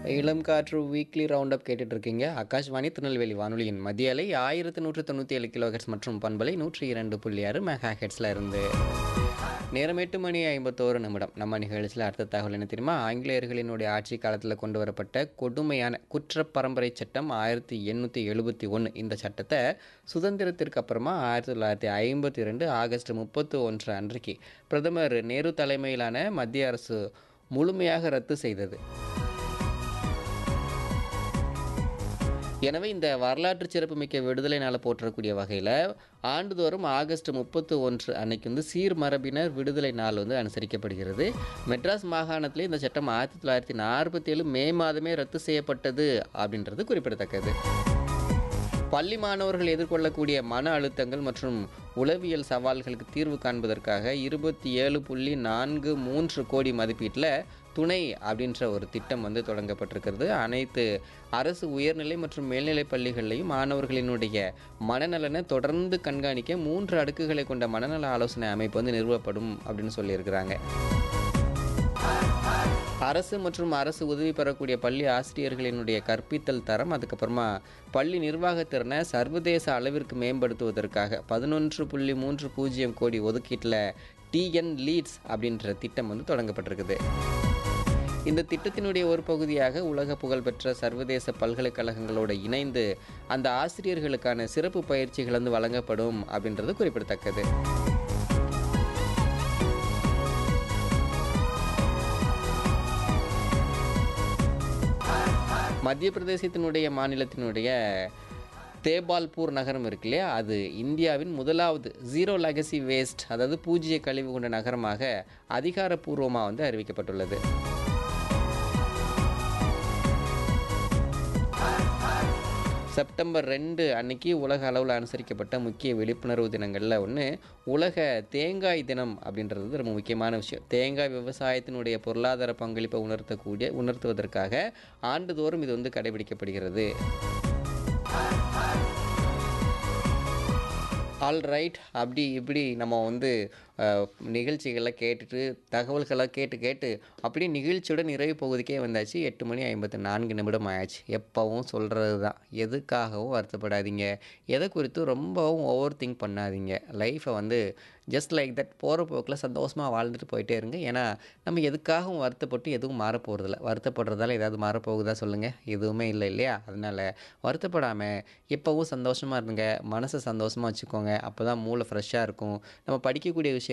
இளம் காற்று weekly round up கேட்டுட்டு இருக்கீங்க ஆகாஷ்வாணி திருநெல்வேலி வானொலியின் மத்திய அலை ஆயிரத்து நூற்று தொண்ணூற்றி ஏழு கிலோ ஹெட்ஸ் மற்றும் பண்பலை நூற்றி இரண்டு புள்ளி ஆறு மெகா ஹெட்ஸில் இருந்து நேரம் எட்டு மணி ஐம்பத்தோரு நிமிடம் நம்ம நிகழ்ச்சியில் அடுத்த தகவல் என்ன தெரியுமா ஆங்கிலேயர்களினுடைய ஆட்சி காலத்தில் கொண்டு வரப்பட்ட கொடுமையான குற்ற பரம்பரை சட்டம் ஆயிரத்தி எண்ணூற்றி எழுபத்தி ஒன்று இந்த சட்டத்தை சுதந்திரத்திற்கு அப்புறமா ஆயிரத்தி தொள்ளாயிரத்தி ஐம்பத்தி ரெண்டு ஆகஸ்ட் முப்பத்தி ஒன்று அன்றைக்கு பிரதமர் நேரு தலைமையிலான மத்திய அரசு முழுமையாக ரத்து செய்தது எனவே இந்த வரலாற்று சிறப்புமிக்க விடுதலை நாளை போற்றக்கூடிய வகையில் ஆண்டுதோறும் ஆகஸ்ட் முப்பத்து ஒன்று அன்னைக்கு வந்து சீர்மரபினர் விடுதலை நாள் வந்து அனுசரிக்கப்படுகிறது மெட்ராஸ் மாகாணத்திலே இந்த சட்டம் ஆயிரத்தி தொள்ளாயிரத்தி நாற்பத்தி ஏழு மே மாதமே ரத்து செய்யப்பட்டது அப்படின்றது குறிப்பிடத்தக்கது பள்ளி மாணவர்கள் எதிர்கொள்ளக்கூடிய மன அழுத்தங்கள் மற்றும் உளவியல் சவால்களுக்கு தீர்வு காண்பதற்காக இருபத்தி ஏழு புள்ளி நான்கு மூன்று கோடி மதிப்பீட்டில் துணை அப்படின்ற ஒரு திட்டம் வந்து தொடங்கப்பட்டிருக்கிறது அனைத்து அரசு உயர்நிலை மற்றும் மேல்நிலைப் பள்ளிகள்லையும் மாணவர்களினுடைய மனநலனை தொடர்ந்து கண்காணிக்க மூன்று அடுக்குகளை கொண்ட மனநல ஆலோசனை அமைப்பு வந்து நிறுவப்படும் அப்படின்னு சொல்லியிருக்கிறாங்க அரசு மற்றும் அரசு உதவி பெறக்கூடிய பள்ளி ஆசிரியர்களினுடைய கற்பித்தல் தரம் அதுக்கப்புறமா பள்ளி நிர்வாகத்திறனை சர்வதேச அளவிற்கு மேம்படுத்துவதற்காக பதினொன்று புள்ளி மூன்று பூஜ்ஜியம் கோடி ஒதுக்கீட்டில் டிஎன் லீட்ஸ் அப்படின்ற திட்டம் வந்து தொடங்கப்பட்டிருக்குது இந்த திட்டத்தினுடைய ஒரு பகுதியாக உலக புகழ்பெற்ற சர்வதேச பல்கலைக்கழகங்களோடு இணைந்து அந்த ஆசிரியர்களுக்கான சிறப்பு பயிற்சிகள் வந்து வழங்கப்படும் அப்படின்றது குறிப்பிடத்தக்கது மத்திய பிரதேசத்தினுடைய மாநிலத்தினுடைய தேபால்பூர் நகரம் இருக்கு இல்லையா அது இந்தியாவின் முதலாவது ஜீரோ லெகசி வேஸ்ட் அதாவது பூஜ்ய கழிவு கொண்ட நகரமாக அதிகாரப்பூர்வமாக வந்து அறிவிக்கப்பட்டுள்ளது செப்டம்பர் ரெண்டு அன்னைக்கு உலக அளவில் அனுசரிக்கப்பட்ட முக்கிய விழிப்புணர்வு தினங்களில் ஒன்று உலக தேங்காய் தினம் அப்படின்றது ரொம்ப முக்கியமான விஷயம் தேங்காய் விவசாயத்தினுடைய பொருளாதார பங்களிப்பை உணர்த்தக்கூடிய உணர்த்துவதற்காக ஆண்டுதோறும் இது வந்து கடைபிடிக்கப்படுகிறது ஆல் ரைட் அப்படி இப்படி நம்ம வந்து நிகழ்ச்சிகளை கேட்டுட்டு தகவல்களை கேட்டு கேட்டு அப்படியே நிகழ்ச்சியோட நிறைவு பகுதிக்கே வந்தாச்சு எட்டு மணி ஐம்பத்து நான்கு நிமிடம் ஆயாச்சு எப்போவும் சொல்கிறது தான் எதுக்காகவும் வருத்தப்படாதீங்க எதை குறித்து ரொம்பவும் ஓவர் திங்க் பண்ணாதீங்க லைஃப்பை வந்து ஜஸ்ட் லைக் தட் போகிற போக்கில் சந்தோஷமாக வாழ்ந்துட்டு போயிட்டே இருங்க ஏன்னா நம்ம எதுக்காகவும் வருத்தப்பட்டு எதுவும் மாறப்போகிறதில்ல வருத்தப்படுறதால ஏதாவது மாறப்போகுதா சொல்லுங்கள் எதுவுமே இல்லை இல்லையா அதனால் வருத்தப்படாமல் எப்போவும் சந்தோஷமாக இருங்க மனசை சந்தோஷமாக வச்சுக்கோங்க அப்போ தான் மூளை ஃப்ரெஷ்ஷாக இருக்கும் நம்ம படிக்கக்கூடிய விஷயம்